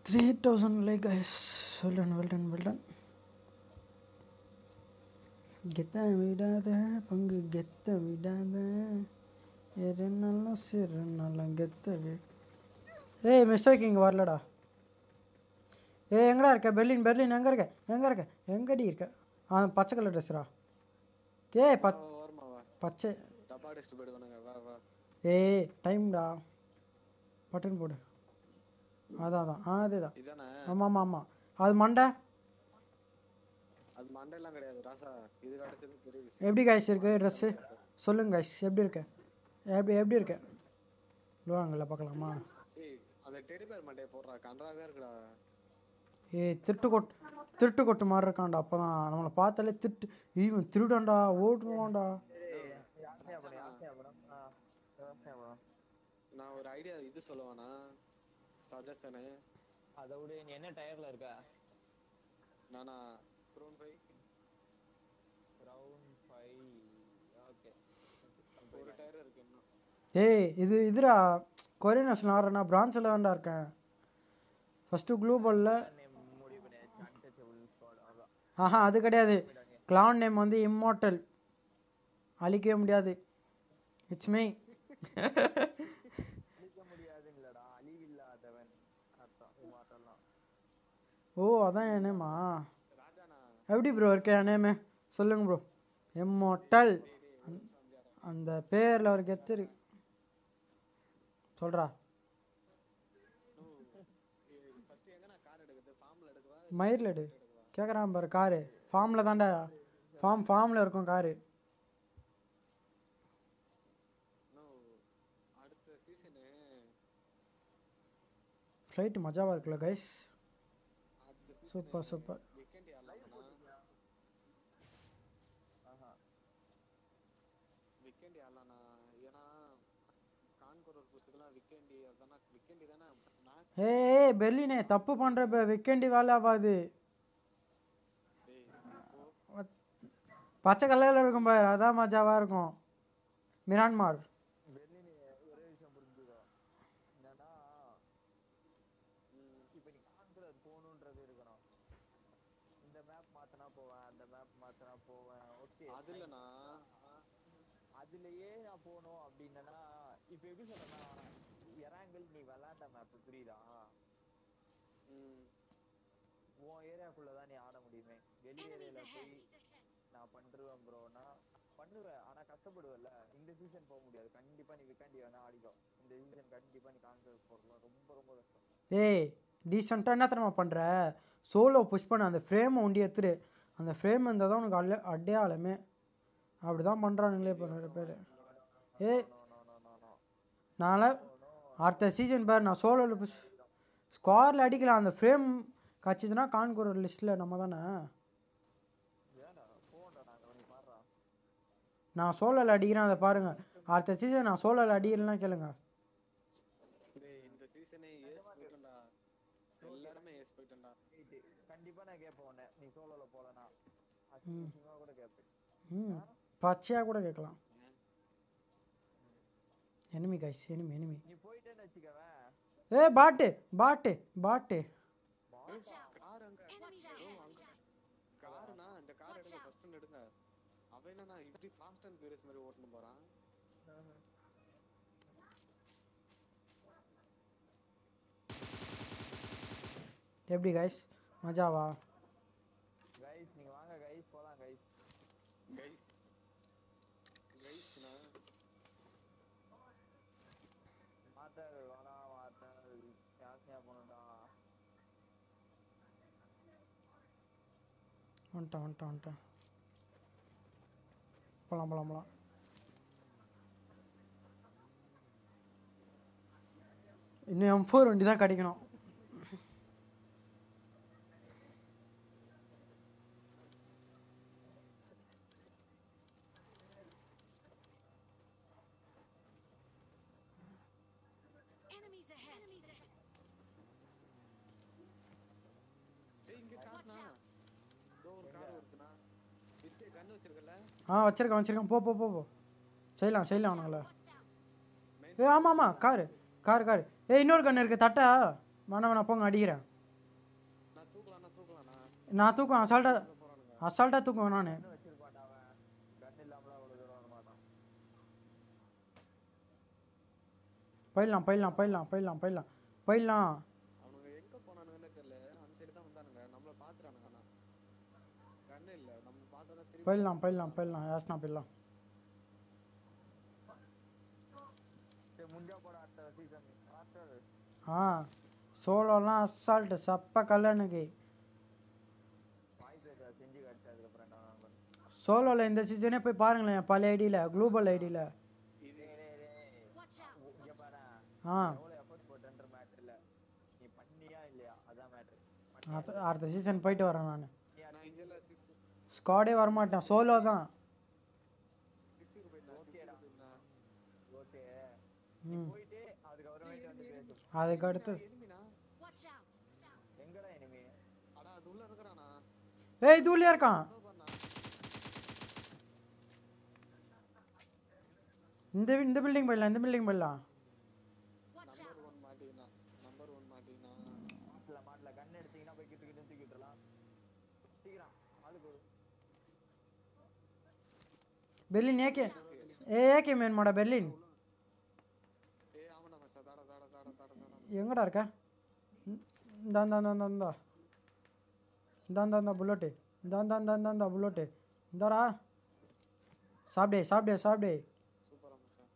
Three thousand like guys well done well done well done கெத்த விடாத பங்கு கெத்த விடாத எரு நல்லா சிறு நல்லா கெத்த வி ஏய் மிஸ்டேக் இங்கே வரலடா ஏய் எங்கடா இருக்க பெர்லின் பெர்லின் எங்கே இருக்க எங்கே இருக்க எங்கடி இருக்க ஆ பச்சை கலர் ட்ரெஸ்ஸரா ஏய் பச் ஓரமா வா பச்சை டப்பா அடிச்சுட்டு போயிடுவானுங்க வா வா ஏய் டைம்டா பட்டன் போடு அதான் அதான் ஆ அதுதான் இதானே ஆமாம் ஆமாம் ஆமாம் அது மண்டை அது மண்டையெல்லாம் கிடையாது ராசா இது கிடைச்சது பெரிய விஷயம் எப்படி காய்ச்சி இருக்கு ட்ரெஸ்ஸு சொல்லுங்க காய்ஸ் எப்படி இருக்க எப்படி எப்படி இருக்க வாங்கல பார்க்கலாமா ஏய் அந்த டெடி பேர் மண்டையை போடுறா கன்றாவே இருக்குடா ஏய் திருட்டு கொட் திருட்டு கொட்டு மாதிரி இருக்கான்டா அப்போ தான் நம்மளை பார்த்தாலே திருட்டு இவன் திருடன்டா ஓட்டுவான்டா நான் ஒரு ஐடியா இது சொல்லுவானா சஜஷனு அதை விட நீ என்ன டயர்ல இருக்க நானா க்ரோன் ஃபைவ் ரவுண்ட் ஃபைவ் ஓகே ஒரு டயர் இருக்கு இன்னும் ஏய் இது இதுடா கொரியன் நேஷனல் ஆடுறேன்னா பிரான்ச்சில் தான்டா இருக்கேன் ஃபஸ்ட்டு குளூபலில் முடிவு பண்ணியாச்சு அன்டச்சபிள் ஸ்குவாட் அதான் ஆஹா அது கிடையாது கிளான் நேம் வந்து இம்மார்டல் அழிக்கவே முடியாது இட்ஸ் மீ அழிக்க முடியாதுங்களடா அழிவில்லாதவன் அர்த்தம் இமாட்டெல்லாம் ஓ அதான் என் நேமா ராஜாண்ணா எப்படி ப்ரோ இருக்க என் நேமு சொல்லுங்க ப்ரோ இம்மார்டல் அந்த பேரில் ஒரு கெத்து இருக்கு சொல்கிறா ஃபர்ஸ்ட் எங்க நான் கார் எடுக்குது ஃபார்ம்ல எடுக்கவா மயிரில் எடு கேட்குறான் பாரு காரு ஃபார்மில் தான்டா ஃபார்ம் ஃபார்மில் இருக்கும் காரு இன்னும் அடுத்த சீசனு ஃப்ளைட்டு மஜாவாக இருக்குல்ல கைஸ் அடுத்த சீசன் சூப்பர் சூப்பர் வீக்கெண்ட் ஆடலாம்னா ஆஹா வீக்கெண்ட் ஆடலாம்ண்ணா ஏன்னா கான்கூர் ஒரு புஸ்தகம்லாம் வீக்கெண்டி அதானா வீக்கெண்டி தானே மேக்ஸ் ஏய் பெர்லினே தப்பு பண்ணுறப்ப விக்கெண்டி வேலை ஆகாது டேய் இப்போ பச்சை கலரில் இருக்கும் பாரு அதான் மஜாவாக இருக்கும் மிரான்மார் பெர்லின் ஒரே விஷயம் புரிஞ்சுக்கோ என்னன்னா இப்போ நீ கான்குரர் போகணுன்றது இருக்கணும் இந்த மேப் மாத்தினா போவேன் அந்த மேப் மாத்தினா போவேன் ஓகே அது இல்லைண்ணா அதுலயே நான் போகணும் அப்படின்னா இப்போ எப்படி சொல்றேன்னா எராங்கிள் நீ விளாண்ட மேப் புரியுதா ம் உன் ஏரியாக்குள்ள தான் நீ ஆட முடியுமே வெளி ஏரியால போய் நான் பண்ணுவேன் ப்ரோனா பண்ணுவேன் ஆனா கஷ்டப்படுவேல்ல இந்த சீசன் போக முடியாது கண்டிப்பா நீ விக்காண்டி வேணா ஆடிக்கோ இந்த சீசன் கண்டிப்பா நீ கான்கர் போடலாம் ரொம்ப ரொம்ப கஷ்டம் ஏய் டீசெண்டாக என்ன தெரியுமா பண்ணுற சோலோ புஷ் பண்ண அந்த ஃப்ரேமை உண்டி எடுத்துரு அந்த ஃப்ரேம் இருந்தால் தான் உனக்கு அல்ல அடையாளமே அப்படி தான் பண்ணுறானுங்களே இப்போ நிறைய பேர் ஏய் no no no no no நான்லாம் அடுத்த சீசன் பாரு நான் சோலோவில் புஷ் ஸ்குவாரில் அடிக்கலாம் அந்த ஃப்ரேம் கச்சிதுன்னா கான்கூர் லிஸ்ட்டில் நம்ம தானே ஏடா போண்டா நாங்க நீ பாடுறா நான் சோலோவில் அடிக்கிறேன் அதை பாருங்கள் அடுத்த சீசன் நான் சோலோவில் அடிக்கலைன்னா கேளுங்க டேய் இந்த சீசனே ஏஸ் போயிட்டேன்டா எல்லாருமே ஏஸ் போயிட்டேன்டா ரைட்டு கண்டிப்பா நான் கேட்பேன் உன்னை நீ சோலோல போலனா அசிங்கமா கூட கேட்பேன் ம் பச்சையாக கூட கேட்கலாம் எனிமி கைஸ் எனிமி எனிமி நீ போயிட்டேன்னு வச்சுக்கவேன் ஏ பாட்டு பாட்டு பாட்டு கார் அங்க bro, அங்க காருனா இந்த கார் எடுங்க ஃபர்ஸ்ட் எடுங்க அவன் என்னன்னா இப்படி ஃபாஸ்ட் அண்ட் ஃபியூரியஸ் மாதிரி ஓட்டணும் போறான் எப்படி கைஸ் மஜாவா கைஸ் நீங்க வாங்க கைஸ் போலாம் கைஸ் கைஸ் கைஸ்னா மாத்தர் வாடா மாத்தர் யாசனையா போனடா வந்துட்டேன் வந்துட்டேன் வந்துட்டேன் போகலாம் போகலாம் போகலாம் இன்னும் எம் ஃபோர் வண்டி தான் கிடைக்கணும் Enemies ahead. டேய் இங்க கார்னா இதோ ஒரு கார் வருதுனா வித்து கன் வச்சிருக்கல ஆ வச்சிருக்கேன் வச்சிருக்கேன் போ போ போ போ செய்யலாம் செய்யலாம் அவனுங்கள ஏ ஆமாம் ஆமாம் காரு காரு காரு ஏ இன்னொரு கண்ணு இருக்குது தட்டா வேணா வேணா போங்க அடிக்கிறேன் நான் தூக்குவேன் அசால்ட்டாக போறானுங்க அசால்ட்டாக தூக்குவேன் நான் கண்ணு வச்சிருப்பான்டா அவன் கன் இல்லாமலாம் அவ்வளவு தூரம் வர மாட்டான் போயிடலாம் போயிடலாம் போயிடலாம் போயிடலாம் போயிடலாம் போயிடலாம் அவனுங்க எங்க போனானுங்கன்னு தெரியல அந்த சைடு தான் வந்தானுங்க நம்மள பாத்துறானுங்க ஆனா கண்ணு இல்ல நம்ம பார்த்தா திருப்பி போயிடலாம் போயிடலாம் போயிடலாம் யாஸ்னா போயிடலாம் சரி முடிஞ்சா போட அடுத்த சீசன் ஆஃப்டர் ஆ சோலோலாம் அசால்ட்டு சப்ப கல்லனுக்கு வாய்ஸ் பேச செஞ்சு காட்டு அதுக்கப்புறம் நான் சோலோவில் இந்த சீசனே போய் பாருங்களேன் பழைய ஐடியில் குளோபல் ஐடியில் இது Watch out! இங்க பாரு ஆ எவ்வளவு எஃபர்ட் போட்டன்ற மேட்டர் இல்ல நீ பண்ணியா இல்லையா அதான் மேட்டர் அடுத்த- அடுத்த சீசன் போயிட்டு வரேன் நான் நான் இங்கல 60 ஸ்குவாடே வரமாட்டேன் சோலோ தான் 60 க்கு போயிட்டேன் 60 க்கு போயிட்டேன் ஓகே ம் போயிட்டு அதுக்கப்புறமேட்டு வந்து பேசு அதுக்கு அடுத்து எனிமினா Watch out! எங்கடா இனிமே அட அது உள்ள இருக்கறானா ஏய் தூளியா இருக்கான் அதோ பண்ணா இந்த இந்த பில்டிங் போயிடலாம் இந்த பில்டிங் போயிடலாம் Watch out! நம்பர் 1 மாட்டினா நம்பர் 1 மாட்டினா மாட்டல மாட்டல கன் எடுத்தீங்கன்னா போய் கிட்டு கிட்டு தூக்கி விட்டுறலாம் சீக்கிரம் ஆளுக்கு ஒரு Berlin AK A AK man மாடா பெர்லின் ஏய் ஆமாடா மச்சான் தாட தாட தாட தாட தாட எங்கடா இருக்க ம், இந்தா இந்தா இந்தா இந்தா இந்தா இந்தா இந்தா இந்தா புல்லட்டு இந்தா இந்தா இந்தா இந்தா இந்தா புல்லட்டு இந்தாடா சாப்பிடே சாப்பிடே சாப்பிடே சூப்பரா மச்சான்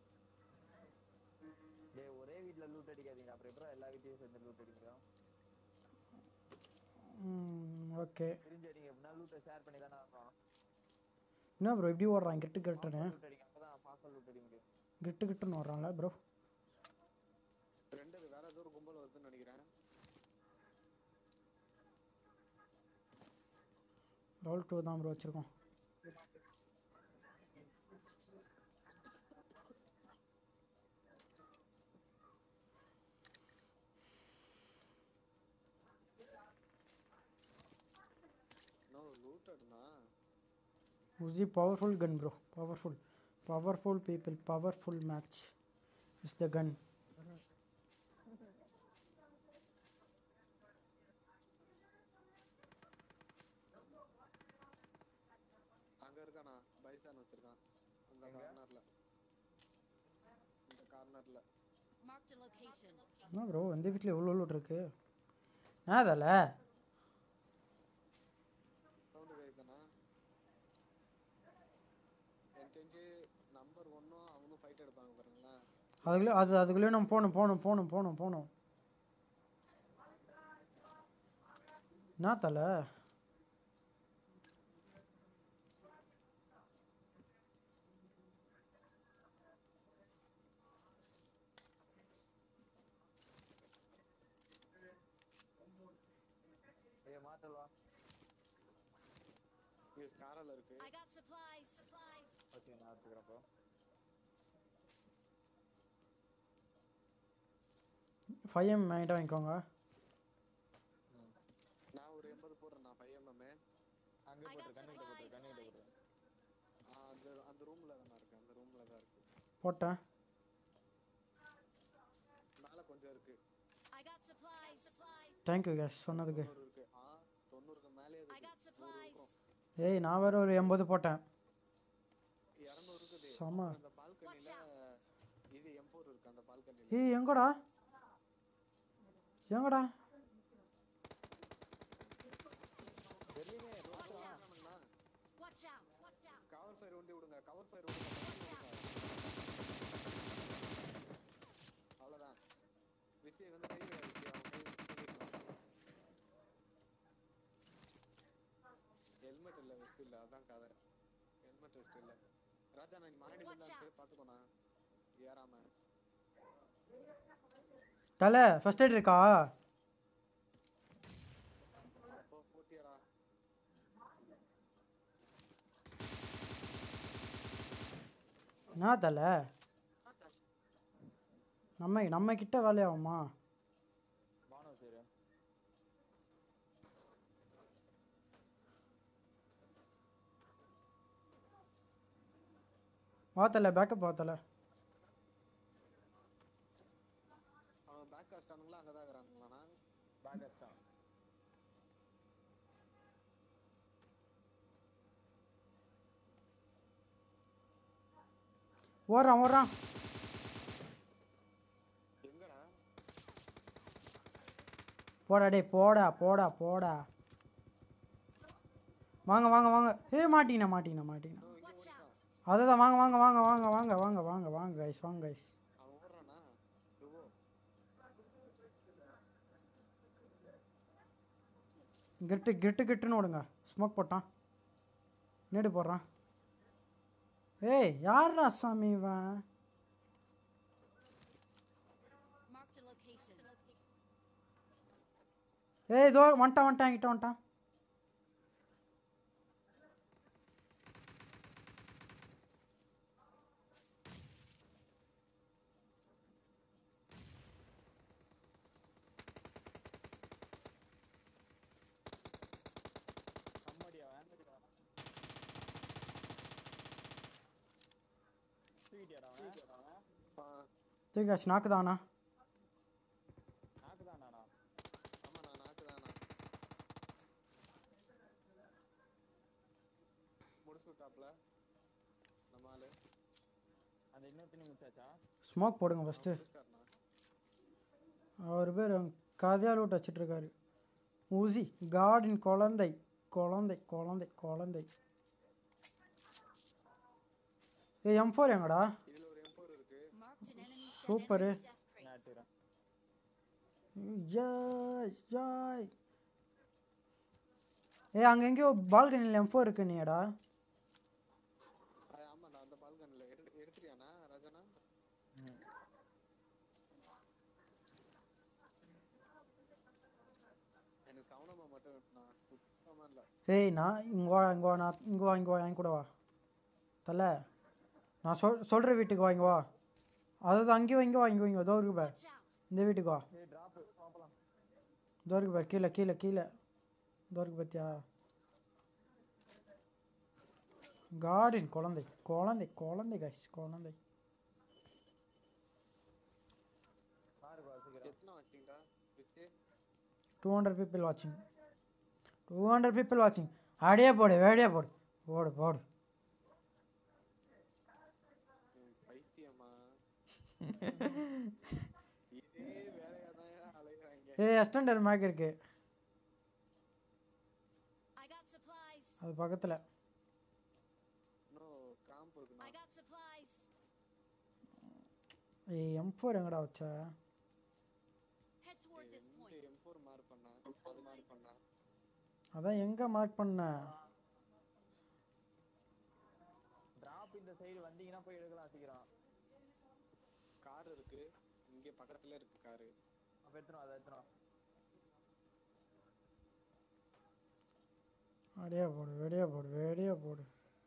டேய் ஒரே வீட்ல லூட் அடிக்காதீங்க அப்புறம் எப்பறம் எல்லா வீட்லயும் சேர்ந்து லூட் அடிக்கிறோம் ஓகே தெரிஞ்சு அடிங்க எப்படின்னா லூட்டை ஷேர் பண்ணி தானே ஆகணும் என்ன ப்ரோ இப்படி ஓடுறான் கிட்டு கிட்டுன்னு லூட் அடிங்க அப்பதான் ஃபாஸ்டா லூட் அடிக்க முடியும் கிட்டு கிட்டுன்னு ஓடுறான்ல ப்ரோ ரெண்டு வேற ஏதோ ஒரு கும்பல் வருதுன்னு நினைக்கிறேன் லெவல் டூ தான் ப்ரோ வச்சுருக்கோம் நோ லூட்டட்னா Uzi powerful gun bro powerful powerful people powerful match is the gun அங்க இருக்கானா பைசான் வச்சிருக்கான் அந்த கார்னர்ல இந்த கார்னர்ல Marked a location. என்ன ப்ரோ இந்த வீட்டில் எவ்வளோ லோட் இருக்கு என்ன அதில் சவுண்ட் கேக்குதானா எனக்கு தெரிஞ்சு நம்பர் ஒன்னும் அவனும் ஃபைட் எடுப்பாங்க பாருங்களேன் அதுக்குள்ளே அது அதுக்குள்ளேயே நம்ம போகணும் போகணும் போகணும் போகணும் போகணும் என்ன தலை ஏய் மாத்தலவா இங்க ஸ்காரல் இருக்கு I got supplies. Supplies. Okay நான் எடுத்துக்கிறேன் அப்போ ஃபைவ் எம் வாங்கிட்டு வாங்கிக்கோங்க நான் ஒரு எண்பது போடுறேன் நான் ஃபைவ் எம்எம் அங்கே I போட்டு got கண்ணுகிட்ட போட்டு supplies. கண்ணுகிட்ட போட்டு அந்த அந்த ரூம்ல தானே இருக்கு அந்த ரூம்ல தான் இருக்கு போட்டேன் மேல கொஞ்சம் இருக்கு I got supplies. Supplies. Thank you guys சொன்னதுக்கு தொண்ணூறு இருக்கு ஆ தொண்ணூறுக்கு மேலே I இருக்கு got supplies. ஏய் நான் வேற ஒரு எண்பது போட்டேன் இரநூறு இருக்குது செம. அப்புறம் அந்த பால்கனில இது எம் ஃபோர் இருக்கு அந்த பால்கனில ஏய் எங்கடா எங்கடா டெல்லினே Watch out. Watch out. Watch out. Cover fire ஒண்டி விடுங்க கவர் ஃபயர் விடுங்க அவ்வளவுதான் விஜய் வந்து கை விட விஜய் அவன் கை ஹெல்மெட் இல்ல வெஸ்ட் இல்ல அதான் கதை ஹெல்மெட் வெஸ்ட் இல்ல ராஜா நான் மாடி Watch தான் out. பாத்துக்கோண்ணா ஏறாம தலை ஃபர்ஸ்ட் எய்ட் இருக்கா அப்போ போட்டியடா என்ன தலை நம்ம நம்ம கிட்ட வேலையாகுமா மானோ சரி வா தலை பேக்கப் வா தலை அவன் பேக் காஸ்டானுங்களா அங்கதான் இருக்கிறானுங்களாண்ணா பேக் அடிச்சான் ஓடுறான் ஓடுறான் எங்கடா போடா டேய் போடா போடா போடா வாங்க வாங்க வாங்க ஏ மாட்டிங்கண்ணா மாட்டிங்கண்ணா மாட்டிங்கண்ணா இதோ இங்க Watch ஓடிட்டான். out. அதுதான் வாங்க வாங்க வாங்க வாங்க வாங்க வாங்க வாங்க வாங்க கைஸ் வாங்க கைஸ் அவன் ஓடுறானா இதோ கிட்டு கிட்டு கிட்டுன்னு ஓடுங்க ஸ்மோக் போட்டான் நேடு போடுறான் ஏய் யார்ரா சாமி இவன் Marked a location. ஏய் இதோ வந்துட்டான் வந்துட்டான் என்கிட்ட வந்துட்டான் அம்மாடியா வேண்டாடியா தூக்கிட்டியாடா அவன் ஆ, தூக்காச்சு நாக்கு தானா நாக்கு தான் நானா ஆமா நான் நாக்குதானா முடிச்சு விட்டாப்ல நம்ம ஆளு அந்த இன்னொருத்தனி முடிச்சாச்சா ஸ்மோக் போடுங்க ஃபஸ்ட்டு முடிச்சிட்டாருண்ணா அவர் பேர் கதையால் விட்டு வச்சிட்ருக்காரு ஊசி காடின் குழந்தை குழந்தை குழந்தை குழந்தை ஏய் எம் ஃபோர் எங்கடா இதுல ஒரு M4 இருக்கு Marked an enemy's dead super enemy's death rate. நான் எடுத்துக்கிறேன் ஜாய் ஜாய் ஏய் அங்கே எங்கேயோ பால்கனியில் எம் ஃபோர் இருக்கு நீடா ஆ, ஆமாண்ணா அந்த பால்கன்ல எடுத்து எடுத்துறியாண்ணா ராஜனா எனக்கு சவுனமா மட்டும் நான் சுத்தமா இல்ல ஏய் நான் இங்கே வா இங்கே வா நான் இங்கே வா இங்கே வா என் கூட வா தல நான் சொல் சொல்கிற வீட்டுக்கு வா இங்கே வா அதாவது அங்கேயும் இங்கே வா இங்கே இங்கே இதோ இருக்கு பார் Watch out. இந்த வீட்டுக்கு வா ஏய் டிராப் பாப்பலாம் இதோ இருக்கு பார் கீழே கீழே கீழே இதோ இருக்கு பார்த்தியா கார்டன் குழந்தை குழந்தை குழந்தை கைஸ் குழந்தை பாரு பா சீக்கிரம் எத்தனை வச்சிட்டீங்களா வச்சு டூ ஹண்ட்ரட் பீப்புள் வாட்சிங் டூ ஹண்ட்ரட் பீப்புள் வாட்சிங் அப்படியே போடு வேடியே போடு போடு போடு ம், பைத்தியமா இதே வேலையா தான் அலைகிறாங்க ஏய் எஸ்டண்டர் மேக் இருக்கு I got supplies. அது பக்கத்தில் இன்னும் காம்பு I இருக்குண்ணா got supplies. ஏய் எம் ஃபோர் எங்கடா வச்ச Head toward this எந்த point. எம் ஃபோர் மார்க் பண்ணா அது மார்க் பண்ணா அதான் எங்கே மார்க் பண்ண டிராப் இந்த சைடு வந்தீங்கன்னா போய் எடுக்கலாம் சீக்கிரம் கார் இருக்கு இங்க பக்கத்துல இருக்கு காரு அப்ப எடுத்துரும் அதை எடுத்துரும் அப்படியே போடு வெடியே போடு வெடியே போடு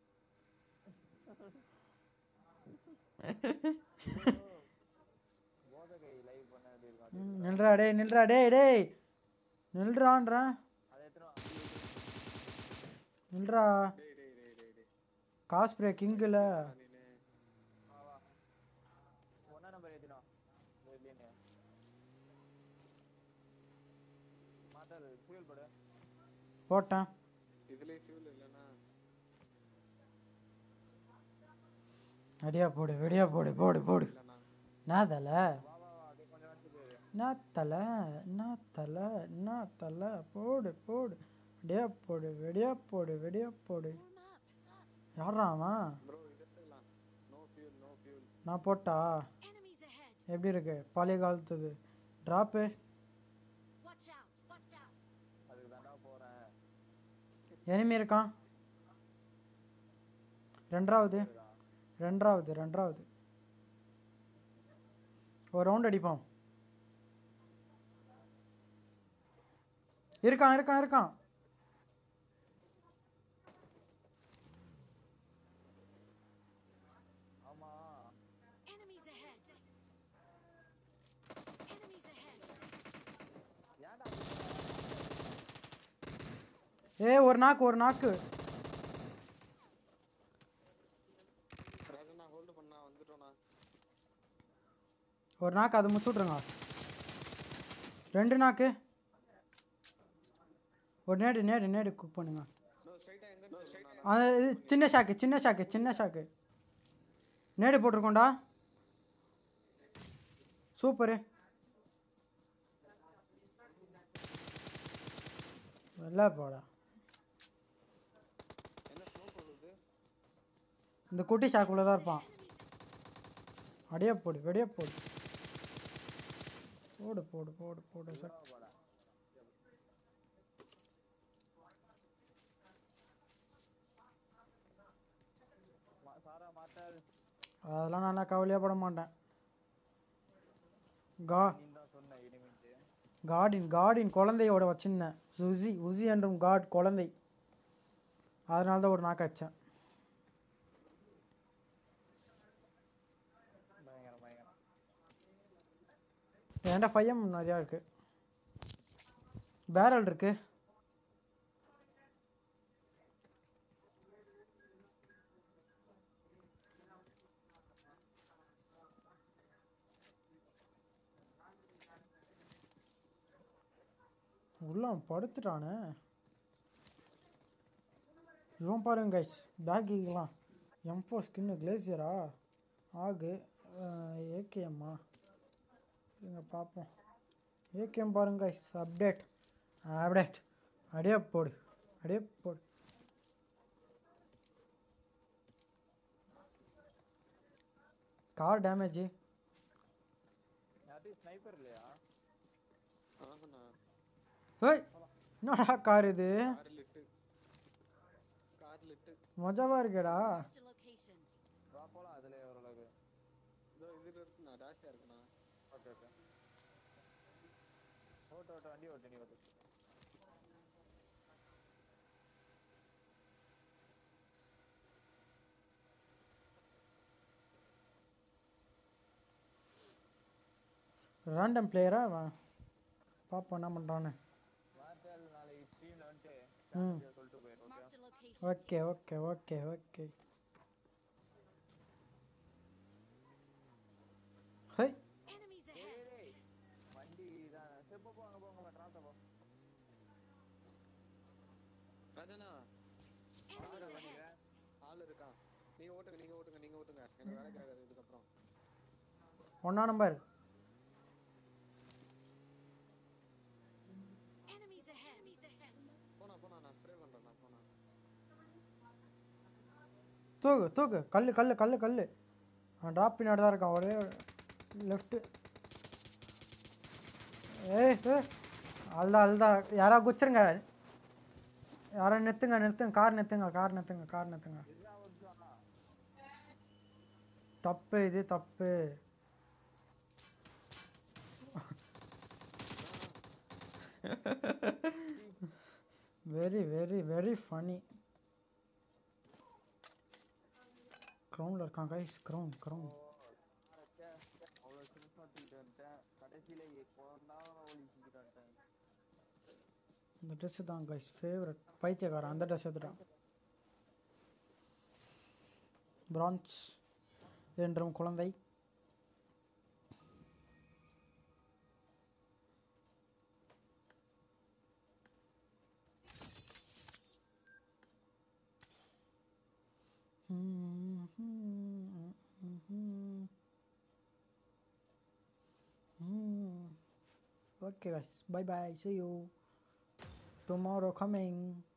போதகை லைவ் பண்ண எப்படி இருக்கும் ம், நில்றா டேய் நில்றா டேய் டேய் நில்றான்றேன் அதை எடுத்துரும் நில்றா டேய் டேய் டேய் டேய் டேய் காஸ்பிரே கிங்கில் நீனு வா வா ஒன்னா நம்பர் ஏத்தினோம் இல்லையே மாட்டல் ஃபியூல் போடு போட்டேன் இதுலயே ஃபியூல் இல்லைன்னா அடியா போடு வெடியா போடு போடு போடு இல்லைண்ணா நான் தலை வா வா வா அப்படியே கொஞ்சம் நேரத்துக்கு நான் தலை நான் தலை நான் தலை போடு போடு வெடியா போடு வெடியா போடு வெடியா போடு Warm up. யாரா அவன் ப்ரோ இது எடுத்துக்கலாம் நோ ஃபியூல் நோ ஃபியூல் நான் போட்டா Enemies ahead. எப்படி இருக்கு பழைய காலத்துது drop Watch out. Watch out. அதுக்கு தாண்டா போறேன் எனிமி இருக்கான் ரெண்டாவது ரெண்டாவது ரெண்டாவது ஒரு ரவுண்ட் அடிப்போம் இருக்கான் இருக்கான் இருக்கான் ஆமா Enemies ahead. Enemies ahead. ஏன்டா ஏ ஒரு நாக்கு ஒரு நாக்கு ராஜனா ஹோல்டு பண்ணா வந்துட்டோண்ணா ஒரு நாக்கு அதை முடிச்சு விட்ருங்க ரெண்டு நாக்கு ஒரு நேடு நேடு நேடு குக் பண்ணுங்க நோ ஸ்ட்ரைட்டா எங்க ஸ்ட்ரைட்டா அது இது சின்ன ஷாக்கு சின்ன ஷாக்கு சின்ன ஷாக்கு நேடு போட்டிருக்கோண்டா சூப்பரு வெள்ளை போடா என்ன ஸ்மோக் வருது இந்த குட்டி ஷாக்குள்ளே தான் இருப்பான் அடியே போடு வெடியே போடு போடு போடு போடு போடு சார் போடா மா- சாரா மாட்டால் அதெல்லாம் நான் கவலையே பட மாட்டேன் கா நீ தான் சொன்ன இனிமேட்டு காடின் காடின் குழந்தையோட வச்சிருந்தேன் உசி உசி என்றும் காட் குழந்தை அதனால தான் ஒரு நாக்கு வச்சேன் பயங்கரம் பயங்கரம் என்கிட்ட பையன் நிறையா இருக்கு பேரல் இருக்கு உள்ள அவன் படுத்துட்டானே இவன் பாருங்க கைஸ் பேக்கிங்கெலாம் எம்போ ஸ்கின்னு கிளேசியரா ஆகு ஏகேஎம்மா இங்க பார்ப்போம் ஏகேஎம் பாருங்க கைஸ் அப்டேட் அப்டேட் அடியே போடு அடியே போடு கார் டேமேஜ் யார்ட்டையும் ஸ்னைப்பர் இல்லையா ஆஹண்ணா ஹேய் என்னடா கார் இது கார் லிட்டு கார் லிட்டு மஜாவா இருக்கேடா Marked a location. வா போலாம் அதுல ஓரளவுக்கு இதோ இதுல இருக்குண்ணா டாஸியா இருக்குண்ணா ஓகே ஓகே ஓட்டு ஓட்டு வண்டி ஓட்டு நீ ஓட்டு ரேண்டம் பிளேயரா பார்ப்போம் என்ன பண்ணுறான்னு மார்டல் நாளைக்கு ஸ்ட்ரீம்ல வந்துட்டு ம். strategy சொல்லிட்டு போயிரு okay Marked a location. Okay okay okay okay hi Enemies ahead. டேய் வண்டி தான் சரி போ போங்க போங்க டிராப்ல போ ராஜனா Enemies ahead. ஆள் இருக்கான் நீங்க ஓட்டுங்க நீங்க ஓட்டுங்க நீங்க ஓட்டுங்க எனக்கு வேலைக்கு ஆகாது இதுக்கப்புறம் ஒன்றா நம்பர் Enemies ahead. போனா போனா நான் ஸ்ப்ரே பண்றேன் நான் போனா தூக்கு தூக்கு கல் கல் கல் கல் அவன் ட்ராப் பின்னாடி தான் இருக்கான் ஒரே லெஃப்ட்டு ஏய் ஏய் அல்தா அல்தா யாரா குச்சிருங்க யாரா நிறுத்துங்க நிறுத்துங்க கார் நிறுத்துங்க கார் நிறுத்துங்க கார் நிறுத்துங்க தப்பு இது தப்பு வெரி வெரி வெரி ஃபனி க்ரௌண்டில் இருக்கான் கைஸ் க்ரௌண்ட் க்ரௌண்ட் அச்சே அவ்வளோ சின்ன தூக்கிட்டு வந்துட்டேன் கடைசியில கொண்டாட ஓடி செஞ்சுட்டு வந்துட்டேன் இந்த ட்ரெஸ்ஸு தான் கைஸ் ஃபேவரட் பைத்தியக்காரன் அந்த ட்ரெஸ் எடுத்துட்டான் பிரான்ச் என்றும் குழந்தை Okay guys, bye bye. See you tomorrow coming.